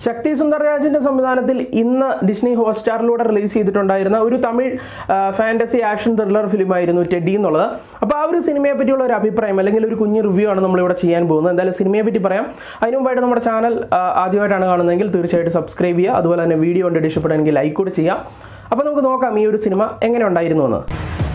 ശക്തി സുന്ദർരാജിന്റെ സംവിധാനത്തിൽ ഇന്ന് Disney ഹോട്ട്സ്റ്റാറിലൂടെ release ചെയ്തിട്ടുണ്ടായിരുന്ന ഒരു തമിഴ് ഫാന്റസി ആക്ഷൻ ത്രില്ലർ ഫിലിമായിരുന്നു ടെഡി എന്നുള്ളത് അപ്പോൾ ആ ഒരു സിനിമയെ പറ്റിയുള്ള ഒരു അഭിപ്രായം അല്ലെങ്കിൽ ഒരു കുഞ്ഞു റിവ്യൂ ആണ് നമ്മളിവിടെ ചെയ്യാൻ പോകുന്നത് എന്തായാലും സിനിമയെ പറ്റി പറയാം അതിന് മുമ്പായിട്ട് നമ്മുടെ ചാനൽ ആദ്യമായിട്ടാണ് കാണുന്നതെങ്കിൽ തീർച്ചയായിട്ടും സബ്സ്ക്രൈബ് ചെയ്യുക അതുപോലെ തന്നെ വീഡിയോ കണ്ടിട്ട് ഇഷ്ടപ്പെടുകയാണെങ്കിൽ ലൈക്ക് കൂടെ ചെയ്യാം അപ്പോൾ നമുക്ക് നോക്കാം ഈ ഒരു സിനിമ എങ്ങനെ ഉണ്ടായിരുന്നു എന്ന്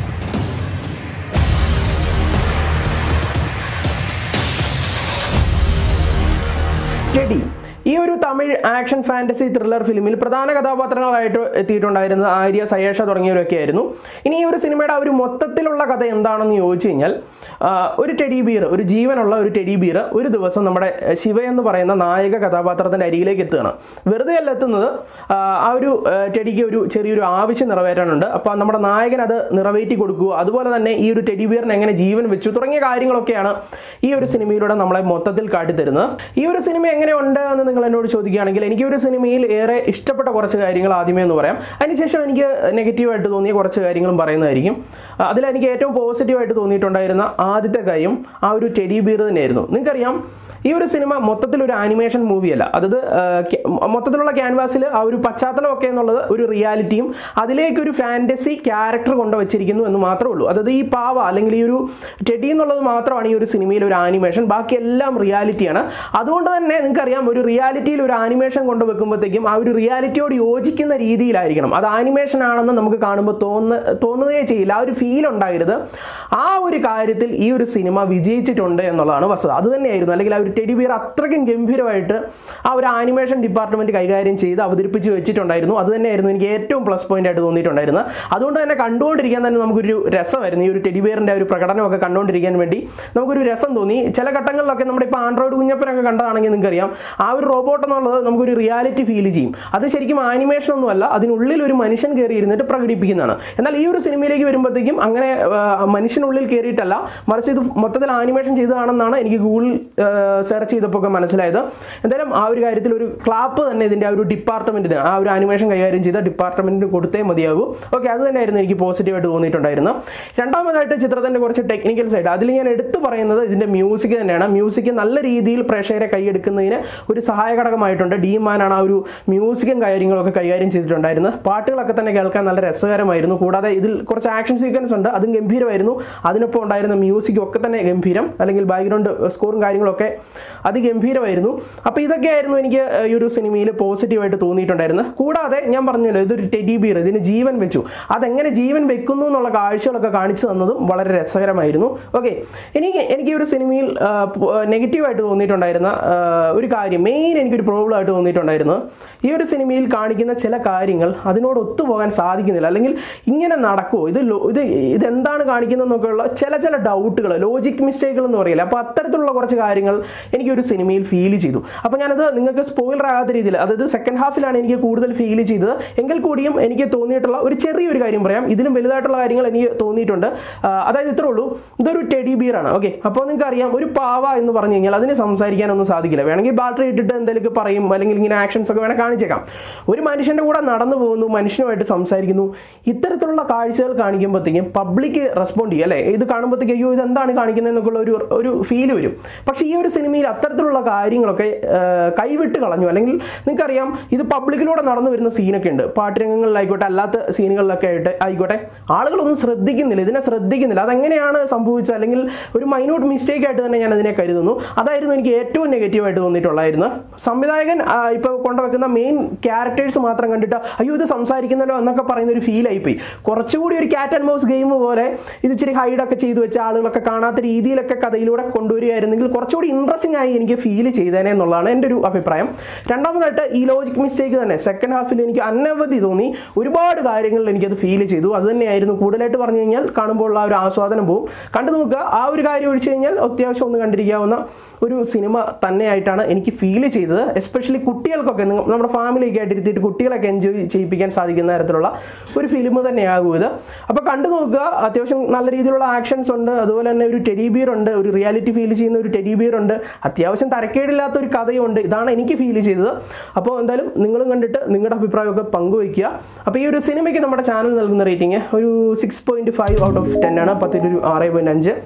ടെഡി ഈ ഒരു തമിഴ് ആക്ഷൻ ഫാന്റസി ത്രില്ലർ ഫിലിമിൽ പ്രധാന കഥാപാത്രങ്ങളായിട്ട് എത്തിയിട്ടുണ്ടായിരുന്നത് ആര്യ സയേഷ തുടങ്ങിയവരൊക്കെ ആയിരുന്നു ഇനി ഈ ഒരു സിനിമയുടെ ആ ഒരു മൊത്തത്തിലുള്ള കഥ എന്താണെന്ന് ചോദിച്ചു കഴിഞ്ഞാൽ ആ, ഒരു ടെഡി ബിയർ ഒരു ജീവനുള്ള ഒരു ടെഡി ബിയർ ഒരു ദിവസം നമ്മുടെ ശിവ എന്ന് പറയുന്ന നായക കഥാപാത്രത്തിന്റെ അരികിലേക്ക് എത്തുകയാണ് വെറുതെ അല്ല എത്തുന്നത് ആ, ആ ഒരു ആ, ടെഡിക്ക് ഒരു ചെറിയൊരു ആവശ്യം നിറവേറ്റാനുണ്ട് അപ്പോൾ നമ്മുടെ നായകൻ അത് നിറവേറ്റി കൊടുക്കുക അതുപോലെ തന്നെ ഈ ഒരു ടെഡി ബിയറിന് എങ്ങനെ ജീവൻ വെച്ചു തുടങ്ങിയ കാര്യങ്ങളൊക്കെയാണ് ഈ ഒരു സിനിമയിലൂടെ നമ്മളെ മൊത്തത്തിൽ കാട്ടിത്തരുന്നത് ഈ ഒരു സിനിമ എങ്ങനെയുണ്ട് എന്ന് നിങ്ങൾ എന്നോട് ചോദിക്കുകയാണെങ്കിൽ എനിക്ക് ഒരു സിനിമയിൽ ഏറെ ഇഷ്ടപ്പെട്ട കുറച്ച് കാര്യങ്ങൾ ആദ്യമേ എന്ന് പറയാം അതിനുശേഷം എനിക്ക് നെഗറ്റീവായിട്ട് തോന്നിയ കുറച്ച് കാര്യങ്ങളും പറയുന്നതായിരിക്കും ആ, അതിൽ എനിക്ക് ഏറ്റവും പോസിറ്റീവായിട്ട് തോന്നിയിട്ടുണ്ടായിരുന്ന ആദ്യത്തെ കാര്യം ആ ഒരു ടെഡി ബിയർ തന്നെയായിരുന്നു നിങ്ങൾക്കറിയാം ഈ ഒരു സിനിമ മൊത്തത്തിൽ ഒരു ആനിമേഷൻ മൂവിയല്ല അതായത് ആ, ക്യ- മൊത്തത്തിലുള്ള ക്യാൻവാസിൽ ആ ഒരു പശ്ചാത്തലമൊക്കെ എന്നുള്ളത് ഒരു റിയാലിറ്റിയും അതിലേക്ക് ഒരു ഫാൻറ്റസി ക്യാരക്ടർ കൊണ്ടുവച്ചിരിക്കുന്നു എന്ന് മാത്രമേ ഉള്ളൂ അതായത് ഈ പാവ അല്ലെങ്കിൽ ഈ ഒരു ടെഡി എന്നുള്ളത് മാത്രമാണ് ഈ ഒരു സിനിമയിൽ ഒരു ആനിമേഷൻ ബാക്കി എല്ലാം റിയാലിറ്റിയാണ് അതുകൊണ്ട് തന്നെ നിങ്ങൾക്കറിയാം ഒരു റിയാലിറ്റിയിൽ ഒരു ആനിമേഷൻ കൊണ്ടുവെക്കുമ്പോഴത്തേക്കും ആ ഒരു റിയാലിറ്റിയോട് യോജിക്കുന്ന രീതിയിലായിരിക്കണം അത് ആനിമേഷൻ ആണെന്ന് നമുക്ക് കാണുമ്പോൾ തോന്നുന്ന തോന്നുകയേ ചെയ്യില്ല ആ ഒരു ഫീൽ ഉണ്ടാകരുത് ആ ഒരു കാര്യത്തിൽ ഈ ഒരു സിനിമ വിജയിച്ചിട്ടുണ്ട് എന്നുള്ളതാണ് വസ്തുത അത് തന്നെയായിരുന്നു അല്ലെങ്കിൽ ആ ഒരു ടെഡി ബിയർ അത്രയ്ക്കും ഗംഭീരമായിട്ട് ആ ഒരു ആനിമേഷൻ ഡിപ്പാർട്ട്മെന്റ് കൈകാര്യം ചെയ്ത് അവതരിപ്പിച്ച് വെച്ചിട്ടുണ്ടായിരുന്നു അത് തന്നെയായിരുന്നു എനിക്ക് ഏറ്റവും പ്ലസ് പോയിന്റ് ആയിട്ട് തോന്നിയിട്ടുണ്ടായിരുന്നത് അതുകൊണ്ട് തന്നെ കണ്ടുകൊണ്ടിരിക്കാൻ തന്നെ നമുക്കൊരു രസമായിരുന്നു ഈ ഒരു ടെഡി ബിയറിന്റെ ഒരു പ്രകടനമൊക്കെ കണ്ടുകൊണ്ടിരിക്കാൻ വേണ്ടി നമുക്കൊരു രസം തോന്നി ചില ഘട്ടങ്ങളിലൊക്കെ നമ്മുടെ ഇപ്പോൾ ആൻഡ്രോയിഡ് കുഞ്ഞപ്പനൊക്കെ കണ്ടതാണെങ്കിൽ നിങ്ങൾക്കറിയാം ആ ഒരു റോബോട്ട് എന്നുള്ളത് നമുക്കൊരു റിയാലിറ്റി ഫീൽ ചെയ്യും അത് ശരിക്കും ആനിമേഷൻ ഒന്നുമല്ല അതിനുള്ളിൽ ഒരു മനുഷ്യൻ കയറി ഇരുന്നിട്ട് പ്രകടിപ്പിക്കുന്നതാണ് എന്നാൽ ഈ ഒരു സിനിമയിലേക്ക് വരുമ്പോഴത്തേക്കും അങ്ങനെ ആ, മനുഷ്യനുള്ളിൽ കയറിയിട്ടല്ല മറിച്ച് ഇത് മൊത്തത്തിൽ ആനിമേഷൻ ചെയ്തതാണെന്നാണ് എനിക്ക് ഗൂഗിൾ സെർച്ച് ചെയ്തപ്പോൾ ഒക്കെ മനസ്സിലായത് എന്തായാലും ആ ഒരു കാര്യത്തിൽ ഒരു ക്ലാപ്പ് തന്നെ ഇതിൻ്റെ ആ ഒരു ഡിപ്പാർട്ട്മെൻറ്റിന് ആ ഒരു ആനിമേഷൻ കൈകാര്യം ചെയ്ത ഡിപ്പാർട്ട്മെൻറ്റിന് കൊടുത്തേ മതിയാകൂ ഓക്കെ അത് തന്നെയായിരുന്നു എനിക്ക് പോസിറ്റീവായിട്ട് തോന്നിയിട്ടുണ്ടായിരുന്നത് രണ്ടാമതായിട്ട് ചിത്രത്തിൻ്റെ കുറച്ച് ടെക്നിക്കൽ സൈഡ് അതിൽ ഞാൻ എടുത്തു പറയുന്നത് ഇതിൻ്റെ മ്യൂസിക് തന്നെയാണ് മ്യൂസിക് നല്ല രീതിയിൽ പ്രേക്ഷകരെ കൈയെടുക്കുന്നതിന് ഒരു സഹായഘടകമായിട്ടുണ്ട് ഡി മാനാണ് ആ ഒരു മ്യൂസിക്കും കാര്യങ്ങളൊക്കെ കൈകാര്യം ചെയ്തിട്ടുണ്ടായിരുന്നത് പാട്ടുകളൊക്കെ തന്നെ കേൾക്കാൻ നല്ല രസകരമായിരുന്നു കൂടാതെ ഇതിൽ കുറച്ച് ആക്ഷൻ സീക്വൻസ് ഉണ്ട് അതും ഗംഭീരമായിരുന്നു അതിനൊപ്പം ഉണ്ടായിരുന്ന മ്യൂസിക് ഒക്കെ തന്നെ ഗംഭീരം അല്ലെങ്കിൽ ബാക്ക്ഗ്രൗണ്ട് സ്കോറും കാര്യങ്ങളൊക്കെ അതിഗംഭീരമായിരുന്നു അപ്പോൾ ഇതൊക്കെയായിരുന്നു എനിക്ക് ഈ ഒരു സിനിമയിൽ പോസിറ്റീവായിട്ട് തോന്നിയിട്ടുണ്ടായിരുന്നത് കൂടാതെ ഞാൻ പറഞ്ഞല്ലോ ഇതൊരു ടെഡി ബിയർ ഇതിന് ജീവൻ വെച്ചു അതെങ്ങനെ ജീവൻ വെക്കുന്നു എന്നുള്ള കാഴ്ചകളൊക്കെ കാണിച്ചു തന്നതും വളരെ രസകരമായിരുന്നു ഓക്കെ എനിക്ക് എനിക്ക് ഈ ഒരു സിനിമയിൽ നെഗറ്റീവായിട്ട് തോന്നിയിട്ടുണ്ടായിരുന്ന ആ, ഒരു കാര്യം മെയിൻ എനിക്കൊരു പ്രോബ്ലം ആയിട്ട് തോന്നിയിട്ടുണ്ടായിരുന്നത് ഈ ഒരു സിനിമയിൽ കാണിക്കുന്ന ചില കാര്യങ്ങൾ അതിനോട് ഒത്തുപോകാൻ സാധിക്കുന്നില്ല അല്ലെങ്കിൽ ഇങ്ങനെ നടക്കുമോ ഇത് ലോ- ഇത് ഇതെന്താണ് കാണിക്കുന്നതെന്നൊക്കെയുള്ള ചില ചില ഡൗട്ടുകൾ ലോജിക് മിസ്റ്റേക്കുകൾ എന്ന് പറയില്ല അപ്പോൾ അത്തരത്തിലുള്ള കുറച്ച് കാര്യങ്ങൾ എനിക്ക് ഒരു സിനിമയിൽ ഫീൽ ചെയ്തു അപ്പോൾ ഞാനത് നിങ്ങൾക്ക് സ്പോയിലർ ആകാത്ത രീതിയിൽ അതായത് സെക്കൻഡ് ഹാഫിലാണ് എനിക്ക് കൂടുതൽ ഫീൽ ചെയ്തത് എങ്കിൽ കൂടിയും എനിക്ക് തോന്നിയിട്ടുള്ള ഒരു ചെറിയൊരു കാര്യം പറയാം ഇതിലും വലുതായിട്ടുള്ള കാര്യങ്ങൾ എനിക്ക് തോന്നിയിട്ടുണ്ട് ആ, അതായത് ഇത്രേ ഉള്ളൂ ഇതൊരു ടെഡി ബിയർ ആണ് ഓക്കെ അപ്പോൾ നിങ്ങൾക്ക് അറിയാം ഒരു പാവ എന്ന് പറഞ്ഞു കഴിഞ്ഞാൽ അതിനെ സംസാരിക്കാനൊന്നും സാധിക്കില്ല വേണമെങ്കിൽ ബാറ്ററി ഇട്ടിട്ട് എന്തെങ്കിലും പറയും അല്ലെങ്കിൽ ഇങ്ങനെ ആക്ഷൻസ് ഒക്കെ വേണേൽ കാണിച്ചേക്കാം ഒരു മനുഷ്യന്റെ കൂടെ നടന്നു പോകുന്നു മനുഷ്യനുമായിട്ട് സംസാരിക്കുന്നു ഇത്തരത്തിലുള്ള കാഴ്ചകൾ കാണിക്കുമ്പോഴത്തേക്കും പബ്ലിക് റെസ്പോണ്ട് ചെയ്യും അല്ലേ ഇത് കാണുമ്പോഴത്തേക്കും അയ്യോ ഇത് എന്താണ് കാണിക്കുന്നത് എന്നൊക്കെയുള്ള ഒരു ഒരു ഫീൽ വരും പക്ഷേ ഈ ഒരു സിനിമയിൽ അത്തരത്തിലുള്ള കാര്യങ്ങളൊക്കെ ആ, കൈവിട്ട് കളഞ്ഞു അല്ലെങ്കിൽ നിങ്ങൾക്കറിയാം ഇത് പബ്ലിക്കിലൂടെ നടന്നു വരുന്ന സീനൊക്കെ ഉണ്ട് പാട്ടുരംഗങ്ങളിലായിക്കോട്ടെ അല്ലാത്ത സീനുകളിലൊക്കെ ആയിട്ട് ആയിക്കോട്ടെ ആളുകളൊന്നും ശ്രദ്ധിക്കുന്നില്ല ഇതിനെ ശ്രദ്ധിക്കുന്നില്ല അതെങ്ങനെയാണ് സംഭവിച്ചത് അല്ലെങ്കിൽ ഒരു മൈന്യൂട്ട് മിസ്റ്റേക്ക് ആയിട്ട് തന്നെ ഞാൻ അതിനെ കരുതുന്നു അതായിരുന്നു എനിക്ക് ഏറ്റവും നെഗറ്റീവായിട്ട് തോന്നിയിട്ടുള്ളായിരുന്നു സംവിധായകൻ ആ, ഇപ്പോൾ കൊണ്ടുവെക്കുന്ന മെയിൻ ക്യാരക്ടേഴ്സ് മാത്രം കണ്ടിട്ട് അയ്യോ ഇത് സംസാരിക്കുന്നല്ലോ എന്നൊക്കെ പറയുന്ന ഒരു ഫീൽ ആയിപ്പോയി കുറച്ചുകൂടി ഒരു ക്യാറ്റ് ആൻഡ് മൗസ് ഗെയിം പോലെ ഇത് ഇച്ചിരി ഹൈഡൊക്കെ ചെയ്തു വെച്ച ആളുകളൊക്കെ കാണാത്ത രീതിയിലൊക്കെ കഥയിലൂടെ കൊണ്ടുവരികയായിരുന്നെങ്കിൽ കുറച്ചുകൂടി ഇൻട്രസ്റ്റിംഗ് ആയി എനിക്ക് ഫീൽ ചെയ്തേനെ എന്നുള്ളതാണ് എൻ്റെ ഒരു അഭിപ്രായം രണ്ടാമതായിട്ട് ഈ ലോജിക് മിസ്റ്റേക്ക് തന്നെ സെക്കൻഡ് ഹാഫിൽ എനിക്ക് അനവധി തോന്നി ഒരുപാട് കാര്യങ്ങളിൽ എനിക്കത് ഫീൽ ചെയ്തു അത് തന്നെയായിരുന്നു കൂടുതലായിട്ട് പറഞ്ഞു കഴിഞ്ഞാൽ കാണുമ്പോൾ ഉള്ള ആ ഒരു ആസ്വാദനം പോവും കണ്ടു നോക്കുക ആ ഒരു കാര്യം ഒഴിച്ചു കഴിഞ്ഞാൽ അത്യാവശ്യം ഒന്ന് കണ്ടിരിക്കാവുന്ന ഒരു സിനിമ തന്നെയായിട്ടാണ് എനിക്ക് ഫീൽ ചെയ്തത് എസ്പെഷ്യലി കുട്ടികൾക്കൊക്കെ നിങ്ങ- നമ്മുടെ ഫാമിലിയൊക്കെ ആയിട്ട് ഇരുത്തിയിട്ട് കുട്ടികളൊക്കെ എൻജോയ് ചെയ്യിപ്പിക്കാൻ സാധിക്കുന്ന തരത്തിലുള്ള ഒരു ഫിലിം തന്നെയാകും ഇത് അപ്പോൾ കണ്ടു നോക്കുക അത്യാവശ്യം നല്ല രീതിയിലുള്ള ആക്ഷൻസ് ഉണ്ട് അതുപോലെ തന്നെ ഒരു ടെഡി ബിയർ ഉണ്ട് ഒരു റിയാലിറ്റി ഫീൽ ചെയ്യുന്ന ഒരു ടെഡി ബിയർ ഉണ്ട് അത്യാവശ്യം തരക്കേടില്ലാത്ത ഒരു കഥയുണ്ട് ഇതാണ് എനിക്ക് ഫീൽ ചെയ്തത് അപ്പോൾ എന്തായാലും നിങ്ങളും കണ്ടിട്ട് നിങ്ങളുടെ അഭിപ്രായമൊക്കെ പങ്കുവയ്ക്കുക അപ്പോൾ ഈ ഒരു സിനിമയ്ക്ക് നമ്മുടെ ചാനൽ നൽകുന്ന റേറ്റിംഗ് ഒരു six point five out of ten ആണ് പത്തിൽ ഒരു ആറ് പോയിന്റ് അഞ്ച്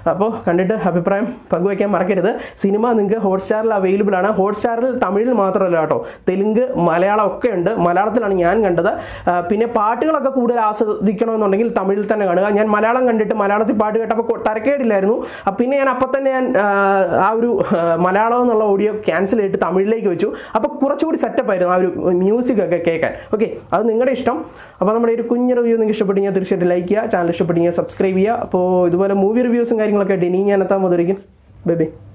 അപ്പോൾ കണ്ടിട്ട് അഭിപ്രായം പങ്കുവയ്ക്കാൻ മറക്കരുത് സിനിമ നിങ്ങൾക്ക് ഹോട്ട്സ്റ്റാറിൽ അവൈലബിൾ ആണ് ഹോട്ട്സ്റ്റാറിൽ തമിഴിൽ മാത്രമല്ല കേട്ടോ തെലുങ്ക് മലയാളം ഒക്കെ ഉണ്ട് മലയാളത്തിലാണ് ഞാൻ കണ്ടത് ആ, പിന്നെ പാട്ടുകളൊക്കെ കൂടുതൽ ആസ്വദിക്കണമെന്നുണ്ടെങ്കിൽ തമിഴിൽ തന്നെ കാണുക ഞാൻ മലയാളം കണ്ടിട്ട് മലയാളത്തിൽ പാട്ട് കേട്ടപ്പോൾ കൊ- തരക്കേടില്ലായിരുന്നു അപ്പം പിന്നെ ഞാൻ അപ്പം തന്നെ ഞാൻ ആ, ആ ഒരു ആ, മലയാളം എന്നുള്ള ഓഡിയോ ക്യാൻസൽ ചെയ്തിട്ട് തമിഴിലേക്ക് വെച്ചു അപ്പോൾ കുറച്ചുകൂടി സെറ്റപ്പ് ആയിരുന്നു ആ ഒരു മ്യൂസിക് ഒക്കെ കേൾക്കാൻ ഓക്കെ അത് നിങ്ങളുടെ ഇഷ്ടം അപ്പോൾ നമ്മുടെ ഈ ഒരു കുഞ്ഞു റിവ്യൂ നിങ്ങൾക്ക് ഇഷ്ടപ്പെട്ടെങ്കിൽ തീർച്ചയായിട്ടും ലൈക്ക് ചെയ്യുക ചാനൽ ഇഷ്ടപ്പെട്ടെങ്കിൽ സബ്സ്ക്രൈബ് ചെയ്യുക അപ്പോൾ ഇതുപോലെ മൂവി റിവ്യൂസും കാര്യങ്ങളൊക്കെ ആയിട്ട് ഇനി ഞാൻ എത്താൻ മുതിരിക്കും ബൈ ബൈ